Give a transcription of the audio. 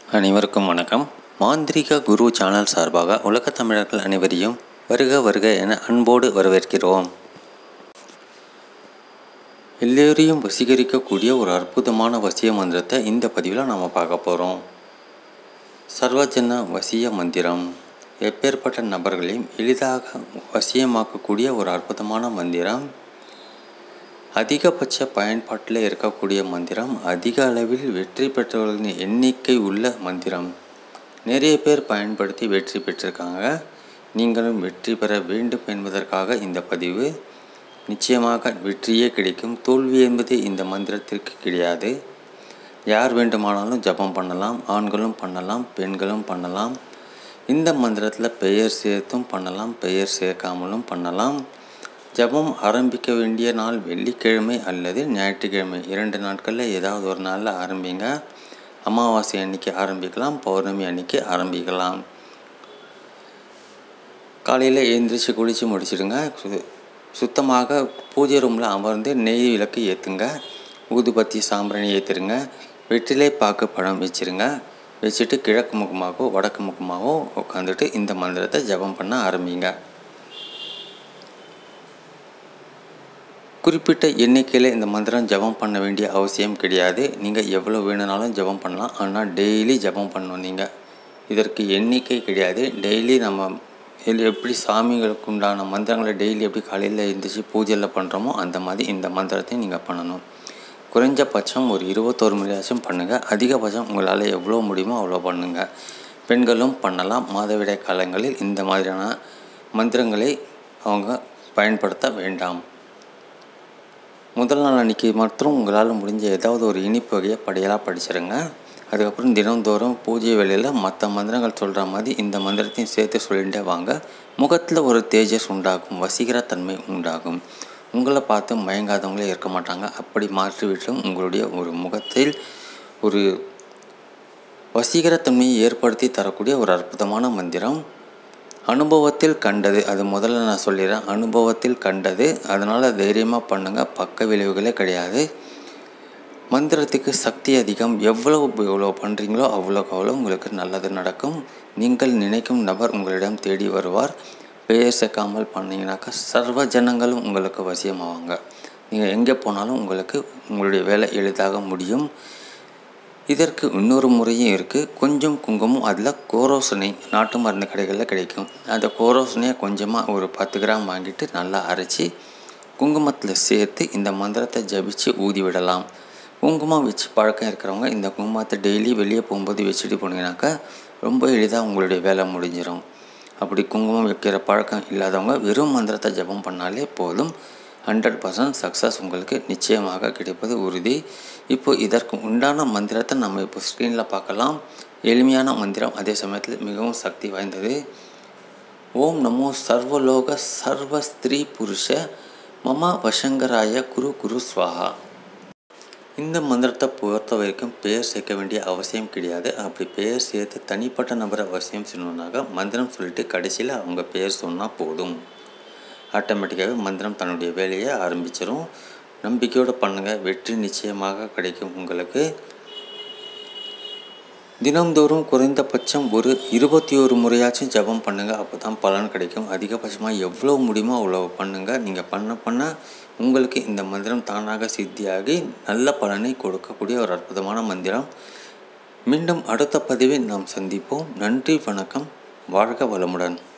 அனைவருக்கும் வணக்கம் மாந்திரிக குரு சேனல் சார்பாக உலகத் தமிழர்கள் அனைவரையும் வருக வருக என அன்போடு வரவேற்கிறோம் எல்லோரையும் வசீகரிக்கக்கூடிய ஒரு அற்புதமான வசிய மந்திரத்தை இந்த பதிவில் நாம் பார்க்க போகிறோம் சர்வஜன வசிய மந்திரம் எப்பேற்பட்ட நபர்களையும் எளிதாக வசியமாக்கக்கூடிய ஒரு அற்புதமான மந்திரம் அதிகபட்ச பயன்பாட்டில் இருக்கக்கூடிய மந்திரம் அதிக அளவில் வெற்றி பெற்றவர்களின் எண்ணிக்கை உள்ள மந்திரம் நிறைய பேர் பயன்படுத்தி வெற்றி பெற்றிருக்காங்க நீங்களும் வெற்றி பெற வேண்டும் என்பதற்காக இந்த பதிவு நிச்சயமாக வெற்றியே கிடைக்கும் தோல்வி என்பது இந்த மந்திரத்திற்கு கிடையாது யார் வேண்டுமானாலும் ஜபம் பண்ணலாம் ஆண்களும் பண்ணலாம் பெண்களும் பண்ணலாம் இந்த மந்திரத்தில் பெயர் சேர்த்தும் பண்ணலாம் பெயர் சேர்க்காமலும் பண்ணலாம் ஜபம் ஆரம்பிக்க வேண்டிய நாள் வெள்ளிக்கிழமை அல்லது ஞாயிற்றுக்கிழமை இரண்டு நாட்களில் ஏதாவது ஒரு நாளில் ஆரம்பிங்க அமாவாசை அன்னைக்கு ஆரம்பிக்கலாம் பௌர்ணமி அன்னைக்கு ஆரம்பிக்கலாம் காலையில் எழுந்திரிச்சு குளித்து முடிச்சிடுங்க சு சுத்தமாக பூஜை ரூமில் அமர்ந்து நெய் விளக்கு ஏற்றுங்க ஊதுபத்தி சாம்பிராணி ஏற்றுருங்க வெற்றிலை பாக்கு பழம் வச்சுருங்க வச்சுட்டு கிழக்கு முகமாகவோ வடக்கு முகமாகவோ உட்காந்துட்டு இந்த மந்திரத்தை ஜபம் பண்ண ஆரம்பிங்க குறிப்பிட்ட எண்ணிக்கையில் இந்த மந்திரம் ஜபம் பண்ண வேண்டிய அவசியம் கிடையாது நீங்கள் எவ்வளோ வேணுனாலும் ஜபம் பண்ணலாம் ஆனால் டெய்லி ஜபம் பண்ணணும் நீங்கள் இதற்கு எண்ணிக்கை கிடையாது டெய்லி நம்ம இதில் எப்படி சாமிகளுக்கு உண்டான மந்திரங்களை டெய்லி எப்படி காலையில் எழுந்திரிச்சு பூஜையில் பண்ணுறோமோ அந்த மாதிரி இந்த மந்திரத்தையும் நீங்கள் பண்ணணும் குறைஞ்சபட்சம் ஒரு இருபத்தோரு மணியாச்சும் பண்ணுங்கள் அதிகபட்சம் உங்களால் எவ்வளோ முடியுமோ அவ்வளோ பண்ணுங்கள் பெண்களும் பண்ணலாம் மாதவிடாய் காலங்களில் இந்த மாதிரியான மந்திரங்களை அவங்க பயன்படுத்த வேண்டாம் முதல் நாள் அன்றைக்கி மட்டும் உங்களால் முடிஞ்ச ஏதாவது ஒரு இனிப்பு வகையை படியலாக படிச்சிருங்க அதுக்கப்புறம் தினந்தோறும் பூஜை வேலையில் மற்ற மந்திரங்கள் சொல்கிற மாதிரி இந்த மந்திரத்தையும் சேர்த்து சொல்லிகிட்டே வாங்க முகத்தில் ஒரு தேஜஸ் உண்டாகும் வசீகரத்தன்மை உண்டாகும் உங்களை பார்த்து மயங்காதவங்களே இருக்க மாட்டாங்க அப்படி மாற்றிவிட்டும் உங்களுடைய ஒரு முகத்தில் ஒரு வசீகரத்தன்மையை ஏற்படுத்தி தரக்கூடிய ஒரு அற்புதமான மந்திரம் அனுபவத்தில் கண்டது அது முதல்ல நான் சொல்லிடுறேன் அனுபவத்தில் கண்டது அதனால் தைரியமாக பண்ணுங்கள் பக்க விளைவுகளே கிடையாது மந்திரத்துக்கு சக்தி அதிகம் எவ்வளோ எவ்வளோ பண்ணுறீங்களோ அவ்வளோக்கு அவ்வளோ உங்களுக்கு நல்லது நடக்கும் நீங்கள் நினைக்கும் நபர் உங்களிடம் தேடி வருவார் பெயர் சேர்க்காமல் பண்ணிங்கனாக்கா சர்வ ஜனங்களும் உங்களுக்கு வசியமாவாங்க நீங்கள் எங்கே போனாலும் உங்களுக்கு உங்களுடைய வேலை எளிதாக முடியும் இதற்கு இன்னொரு முறையும் இருக்குது கொஞ்சம் குங்குமம் அதில் கோரோசனை நாட்டு மருந்து கடைகளில் கிடைக்கும் அந்த கோரோசனையை கொஞ்சமாக ஒரு பத்து கிராம் வாங்கிட்டு நல்லா அரைச்சி குங்குமத்தில் சேர்த்து இந்த மந்திரத்தை ஜபிச்சு ஊதி விடலாம் குங்குமம் வச்சு பழக்கம் இருக்கிறவங்க இந்த குங்குமத்தை டெய்லி வெளியே போகும்போது வச்சுட்டு போனீங்கன்னாக்கா ரொம்ப எளிதாக உங்களுடைய வேலை முடிஞ்சிடும் அப்படி குங்குமம் வைக்கிற பழக்கம் இல்லாதவங்க வெறும் மந்திரத்தை ஜபம் பண்ணாலே போதும் ஹண்ட்ரட் பர்சன்ட் சக்ஸஸ் உங்களுக்கு நிச்சயமாக கிடைப்பது உறுதி இப்போ இதற்கு உண்டான மந்திரத்தை நம்ம இப்போ ஸ்க்ரீனில் பார்க்கலாம் எளிமையான மந்திரம் அதே சமயத்தில் மிகவும் சக்தி வாய்ந்தது ஓம் நமோ சர்வலோக சர்வ ஸ்திரீ புருஷ மம வசங்கராய குரு குரு ஸ்வாஹா இந்த மந்திரத்தை பொறுத்த வரைக்கும் பெயர் சேர்க்க வேண்டிய அவசியம் கிடையாது அப்படி பெயர் சேர்த்து தனிப்பட்ட நபரை அவசியம் சொல்லணுன்னாக்க மந்திரம் சொல்லிட்டு கடைசியில் அவங்க பெயர் சொன்னால் போதும் ஆட்டோமேட்டிக்காகவே மந்திரம் தன்னுடைய வேலையை ஆரம்பிச்சிடும் நம்பிக்கையோடு பண்ணுங்கள் வெற்றி நிச்சயமாக கிடைக்கும் உங்களுக்கு தினந்தோறும் குறைந்தபட்சம் ஒரு இருபத்தி ஒரு முறையாச்சும் ஜபம் பண்ணுங்கள் அப்போ தான் பலன் கிடைக்கும் அதிகபட்சமாக எவ்வளோ முடியுமோ அவ்வளோ பண்ணுங்கள் நீங்கள் பண்ண பண்ண உங்களுக்கு இந்த மந்திரம் தானாக சித்தியாகி நல்ல பலனை கொடுக்கக்கூடிய ஒரு அற்புதமான மந்திரம் மீண்டும் அடுத்த பதிவில் நாம் சந்திப்போம் நன்றி வணக்கம் வாழ்க வளமுடன்